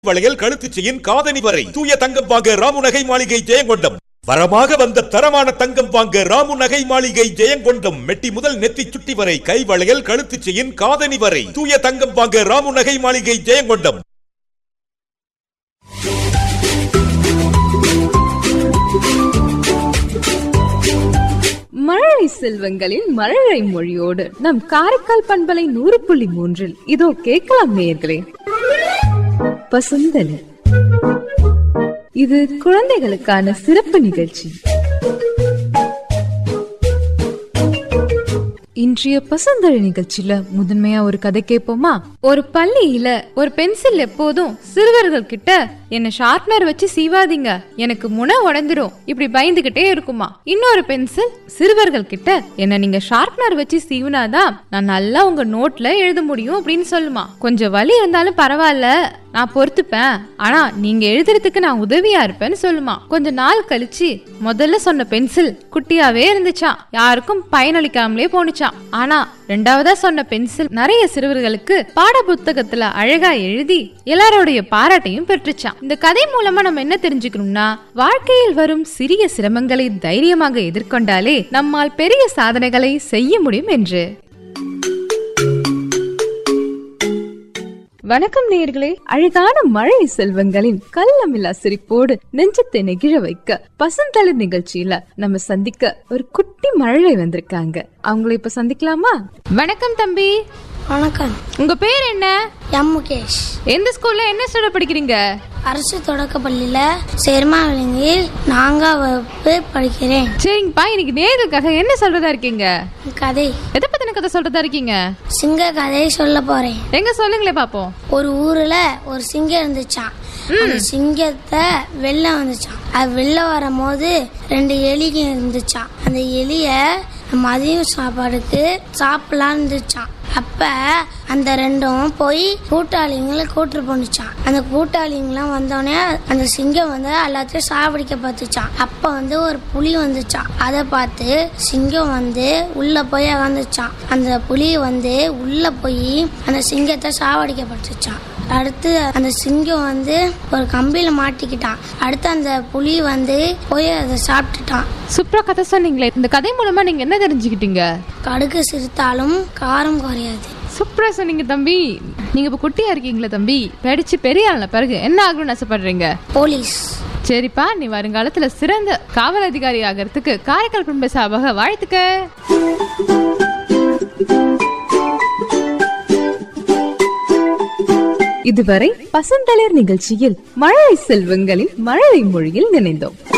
வளையல் கழுத்துச்சியின் காதணி வரை தூய தங்கம் வாங்க ராமு நகை மாளிகை ஜெயங்கொண்டம் வரமாக வந்த தரமான தங்கம் வாங்க ராமு நகை மாளிகை ஜெயங்கொண்டம் மெட்டி முதல் நெத்தி சுட்டி வரை கை வளையல் கழுத்துச்சியின் காதணி வரை தூய தங்கம் வாங்க ராமு நகை மாளிகை ஜெயங்கொண்டம் மழலை செல்வங்களின் மழலை மொழியோடு நம் காரைக்கால் பண்பலை நூறு புள்ளி மூன்றில் இதோ கேட்கலாம் நேயர்களே பசுந்தனி இது குழந்தைகளுக்கான சிறப்பு நிகழ்ச்சி இன்றைய பசுந்தழி நிகழ்ச்சியில முதன்மையா ஒரு கதை கேட்போமா ஒரு பள்ளியில ஒரு பென்சில் எப்போதும் சிறுவர்கள் கிட்ட என்ன ஷார்ப்னர் வச்சு சீவாதீங்க எனக்கு முனை உடைந்துரும் இப்படி பயந்துகிட்டே இருக்குமா இன்னொரு பென்சில் சிறுவர்கள் கிட்ட என்ன நீங்க ஷார்ப்னர் வச்சு சீவுனாதான் நான் நல்லா உங்க நோட்ல எழுத முடியும் அப்படின்னு சொல்லுமா கொஞ்சம் வலி இருந்தாலும் பரவாயில்ல நான் பொறுத்துப்பேன் ஆனா நீங்க எழுதுறதுக்கு நான் உதவியா இருப்பேன்னு சொல்லுமா கொஞ்ச நாள் கழிச்சு முதல்ல சொன்ன பென்சில் குட்டியாவே இருந்துச்சாம் யாருக்கும் பயனளிக்காமலே போனுச்சாம் ஆனா ரெண்டாவதா சொன்ன பென்சில் நிறைய சிறுவர்களுக்கு பாட புத்தகத்துல அழகா எழுதி எல்லாரோடைய பாராட்டையும் பெற்றுச்சாம் இந்த கதை மூலமா நம்ம என்ன தெரிஞ்சுக்கணும்னா வாழ்க்கையில் வரும் சிறிய சிரமங்களை தைரியமாக எதிர்கொண்டாலே நம்மால் பெரிய சாதனைகளை செய்ய முடியும் என்று வணக்கம் நேயர்களே அழகான மழை செல்வங்களின் கள்ளமில்லா சிரிப்போடு நெஞ்சத்தை நெகிழ வைக்க பசுந்தளிர் நிகழ்ச்சியில நம்ம சந்திக்க ஒரு குட்டி மழலை வந்திருக்காங்க அவங்கள இப்ப சந்திக்கலாமா வணக்கம் தம்பி வணக்கம் உங்க பேர் என்ன எம் முகேஷ் எந்த ஸ்கூல்ல என்ன ஸ்டாண்டர்ட் படிக்கிறீங்க அரசு தொடக்கப்பள்ளியில் சேர்மாவிலங்கில் நான்காம் வகுப்பு படிக்கிறேன் சரிங்கப்பா இன்னைக்கு நேர்களுக்காக என்ன சொல்றதா இருக்கீங்க கதை எதை பத்தின கதை சொல்றதா இருக்கீங்க சிங்க கதை சொல்ல போறேன் எங்க சொல்லுங்களே பாப்போம் ஒரு ஊர்ல ஒரு சிங்கம் இருந்துச்சான் அந்த சிங்கத்தை வெளில வந்துச்சான் அது வெளில வரும்போது ரெண்டு எலிங்க இருந்துச்சான் அந்த எலிய மதியம் சாப்பாடுக்கு சாப்பிடலாம் இருந்துச்சான் அப்ப அந்த ரெண்டும் போய் கூட்டாளிங்களை கூட்டு போனுச்சான் அந்த கூட்டாளிங்களாம் வந்தோடனே அந்த சிங்கம் வந்து எல்லாத்தையும் சாவடிக்க பார்த்துச்சான் அப்ப வந்து ஒரு புலி வந்துச்சான் அதை பார்த்து சிங்கம் வந்து உள்ள போய் அகந்துச்சான் அந்த புலி வந்து உள்ள போய் அந்த சிங்கத்தை சாவடிக்க பார்த்துச்சான் அடுத்து அந்த சிங்கம் வந்து ஒரு கம்பியில மாட்டிக்கிட்டான் அடுத்து அந்த புலி வந்து போய் அதை சாப்பிட்டுட்டான் சூப்பரா கதை சொன்னீங்களே இந்த கதை மூலமா நீங்க என்ன தெரிஞ்சுக்கிட்டீங்க கடுகு சிரித்தாலும் காரம் குறையாது சூப்பரா சொன்னீங்க தம்பி நீங்க இப்ப குட்டியா இருக்கீங்களா தம்பி படிச்சு பெரிய ஆளுன பிறகு என்ன ஆகணும்னு ஆசைப்படுறீங்க போலீஸ் சரிப்பா நீ வருங்காலத்துல சிறந்த காவல் அதிகாரி ஆகிறதுக்கு காரைக்கால் குடும்ப சார்பாக வாழ்த்துக்க இதுவரை பசுந்தளிர் நிகழ்ச்சியில் மழலை செல்வங்களின் மழலை மொழியில் நினைந்தோம்